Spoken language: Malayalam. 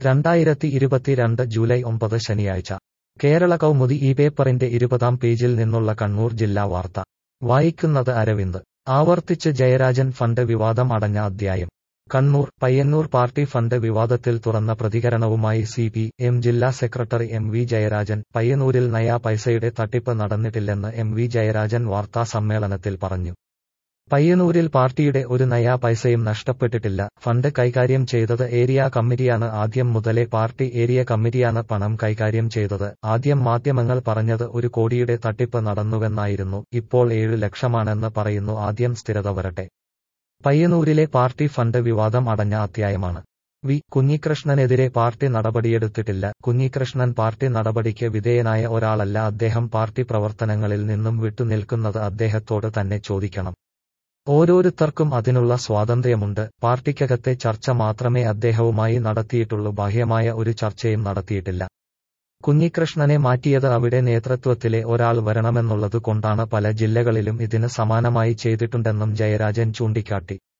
രണ്ടായിരത്തി ഇരുപത്തിരണ്ട് ജൂലൈ ഒമ്പത് ശനിയാഴ്ച കേരള കൗമുദി ഈ പേപ്പറിന്റെ ഇരുപതാം പേജിൽ നിന്നുള്ള കണ്ണൂർ ജില്ലാ വാർത്ത വായിക്കുന്നത് അരവിന്ദ് ആവർത്തിച്ച് ജയരാജൻ ഫണ്ട് വിവാദം അടഞ്ഞ അധ്യായം കണ്ണൂർ പയ്യന്നൂർ പാർട്ടി ഫണ്ട് വിവാദത്തിൽ തുറന്ന പ്രതികരണവുമായി സി പി എം ജില്ലാ സെക്രട്ടറി എം വി ജയരാജൻ പയ്യന്നൂരിൽ നയാ പൈസയുടെ തട്ടിപ്പ് നടന്നിട്ടില്ലെന്ന് എം വി ജയരാജൻ വാർത്താ സമ്മേളനത്തിൽ പറഞ്ഞു പയ്യന്നൂരിൽ പാർട്ടിയുടെ ഒരു നയാ പൈസയും നഷ്ടപ്പെട്ടിട്ടില്ല ഫണ്ട് കൈകാര്യം ചെയ്തത് ഏരിയ കമ്മിറ്റിയാണ് ആദ്യം മുതലേ പാർട്ടി ഏരിയ കമ്മിറ്റിയാണ് പണം കൈകാര്യം ചെയ്തത് ആദ്യം മാധ്യമങ്ങൾ പറഞ്ഞത് ഒരു കോടിയുടെ തട്ടിപ്പ് നടന്നുവെന്നായിരുന്നു ഇപ്പോൾ ഏഴു ലക്ഷമാണെന്ന് പറയുന്നു ആദ്യം സ്ഥിരത വരട്ടെ പയ്യന്നൂരിലെ പാർട്ടി ഫണ്ട് വിവാദം അടഞ്ഞ അധ്യായമാണ് വി കുഞ്ഞികൃഷ്ണനെതിരെ പാർട്ടി നടപടിയെടുത്തിട്ടില്ല കുഞ്ഞികൃഷ്ണൻ പാർട്ടി നടപടിക്ക് വിധേയനായ ഒരാളല്ല അദ്ദേഹം പാർട്ടി പ്രവർത്തനങ്ങളിൽ നിന്നും വിട്ടുനിൽക്കുന്നത് അദ്ദേഹത്തോട് തന്നെ ചോദിക്കണം ഓരോരുത്തർക്കും അതിനുള്ള സ്വാതന്ത്ര്യമുണ്ട് പാർട്ടിക്കകത്തെ ചർച്ച മാത്രമേ അദ്ദേഹവുമായി നടത്തിയിട്ടുള്ളൂ ബാഹ്യമായ ഒരു ചർച്ചയും നടത്തിയിട്ടില്ല കുഞ്ഞികൃഷ്ണനെ മാറ്റിയത് അവിടെ നേതൃത്വത്തിലെ ഒരാൾ വരണമെന്നുള്ളത് കൊണ്ടാണ് പല ജില്ലകളിലും ഇതിന് സമാനമായി ചെയ്തിട്ടുണ്ടെന്നും ജയരാജൻ ചൂണ്ടിക്കാട്ടി